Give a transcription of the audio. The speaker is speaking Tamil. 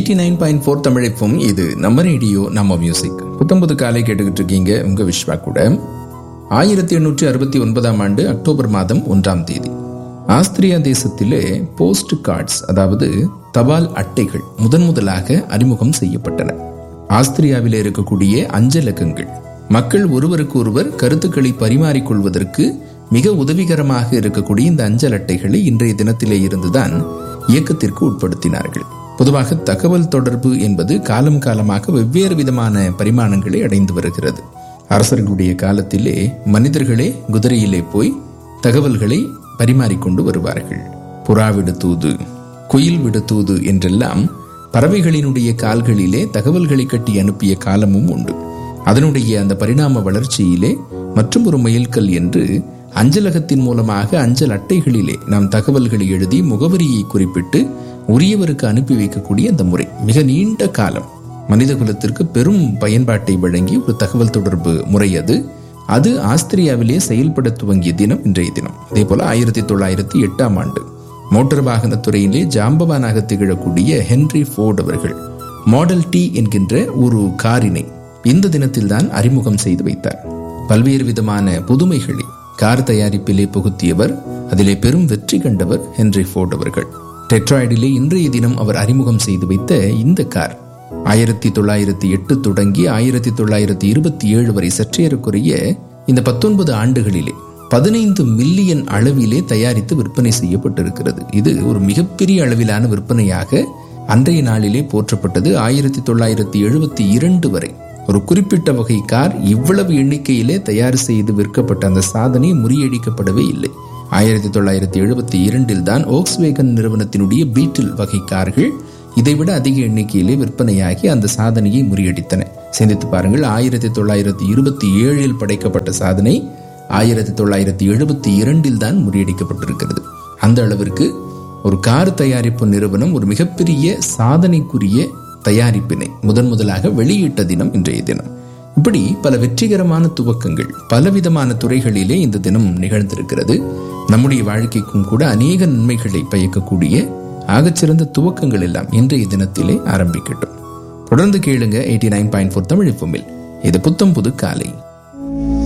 எயிட்டி நைன் பாயிண்ட் ஃபோர் தமிழைப்பும் இது நம்ம ரேடியோ நம்ம மியூசிக் புத்தம்புது காலை கேட்டுக்கிட்டு இருக்கீங்க உங்க விஸ்வா கூட ஆயிரத்தி எண்ணூற்றி அறுபத்தி ஒன்பதாம் ஆண்டு அக்டோபர் மாதம் ஒன்றாம் தேதி ஆஸ்திரியா தேசத்திலே போஸ்ட் கார்ட்ஸ் அதாவது தபால் அட்டைகள் முதன் முதலாக அறிமுகம் செய்யப்பட்டன ஆஸ்திரியாவில் இருக்கக்கூடிய அஞ்சலகங்கள் மக்கள் ஒருவருக்கு ஒருவர் கருத்துக்களை பரிமாறிக்கொள்வதற்கு மிக உதவிகரமாக இருக்கக்கூடிய இந்த அஞ்சல் அட்டைகளை இன்றைய தினத்திலே இருந்துதான் இயக்கத்திற்கு உட்படுத்தினார்கள் பொதுவாக தகவல் தொடர்பு என்பது காலம் காலமாக வெவ்வேறு விதமான பரிமாணங்களை அடைந்து வருகிறது அரசர்களுடைய காலத்திலே மனிதர்களே குதிரையிலே போய் தகவல்களை பரிமாறிக்கொண்டு வருவார்கள் புறாவிடு தூது குயில் விடு தூது என்றெல்லாம் பறவைகளினுடைய கால்களிலே தகவல்களை கட்டி அனுப்பிய காலமும் உண்டு அதனுடைய அந்த பரிணாம வளர்ச்சியிலே மற்றும் ஒரு மைல்கல் என்று அஞ்சலகத்தின் மூலமாக அஞ்சல் அட்டைகளிலே நாம் தகவல்களை எழுதி முகவரியை குறிப்பிட்டு உரியவருக்கு அனுப்பி வைக்கக்கூடிய அந்த முறை மிக நீண்ட காலம் மனித குலத்திற்கு பெரும் பயன்பாட்டை வழங்கி ஒரு தகவல் தொடர்பு முறை அது அது ஆஸ்திரியாவிலே செயல்பட துவங்கிய தினம் இன்றைய தினம் அதே போல ஆயிரத்தி தொள்ளாயிரத்தி எட்டாம் ஆண்டு மோட்டார் வாகன துறையிலே ஜாம்பவானாக திகழக்கூடிய ஹென்ரி ஃபோர்ட் அவர்கள் மாடல் டி என்கின்ற ஒரு காரினை இந்த தினத்தில் தான் அறிமுகம் செய்து வைத்தார் பல்வேறு விதமான புதுமைகளை கார் தயாரிப்பிலே புகுத்தியவர் அதிலே பெரும் வெற்றி கண்டவர் ஹென்ரி ஃபோர்ட் அவர்கள் டெட்ராய்டிலே இன்றைய தினம் அவர் அறிமுகம் செய்து வைத்த இந்த கார் ஆயிரத்தி தொள்ளாயிரத்தி எட்டு தொடங்கி ஆயிரத்தி தொள்ளாயிரத்தி இருபத்தி ஏழு வரை சற்றேறக்குறைய இந்த பத்தொன்பது ஆண்டுகளிலே பதினைந்து மில்லியன் அளவிலே தயாரித்து விற்பனை செய்யப்பட்டிருக்கிறது இது ஒரு மிகப்பெரிய அளவிலான விற்பனையாக அன்றைய நாளிலே போற்றப்பட்டது ஆயிரத்தி தொள்ளாயிரத்தி எழுபத்தி இரண்டு வரை ஒரு குறிப்பிட்ட வகை கார் இவ்வளவு எண்ணிக்கையிலே தயார் செய்து விற்கப்பட்ட அந்த சாதனை முறியடிக்கப்படவே இல்லை ஆயிரத்தி தொள்ளாயிரத்தி எழுபத்தி இரண்டில் தான் ஓக்ஸ்வேகன் நிறுவனத்தினுடைய பீட்டில் வகை கார்கள் இதைவிட அதிக எண்ணிக்கையிலே விற்பனையாகி அந்த சாதனையை முறியடித்தன சிந்தித்து பாருங்கள் ஆயிரத்தி தொள்ளாயிரத்தி இருபத்தி ஏழில் படைக்கப்பட்ட சாதனை ஆயிரத்தி தொள்ளாயிரத்தி எழுபத்தி இரண்டில் தான் முறியடிக்கப்பட்டிருக்கிறது அந்த அளவிற்கு ஒரு கார் தயாரிப்பு நிறுவனம் ஒரு மிகப்பெரிய சாதனைக்குரிய தயாரிப்பினை முதன் முதலாக வெளியிட்ட தினம் இன்றைய தினம் இப்படி பல வெற்றிகரமான துவக்கங்கள் பலவிதமான துறைகளிலே இந்த தினம் நிகழ்ந்திருக்கிறது நம்முடைய வாழ்க்கைக்கும் கூட அநேக நன்மைகளை பயக்கக்கூடிய ஆகச்சிறந்த துவக்கங்கள் எல்லாம் இன்றைய தினத்திலே ஆரம்பிக்கட்டும் தொடர்ந்து கேளுங்க eighty nine point four Tamil இது புத்தம் புது காலை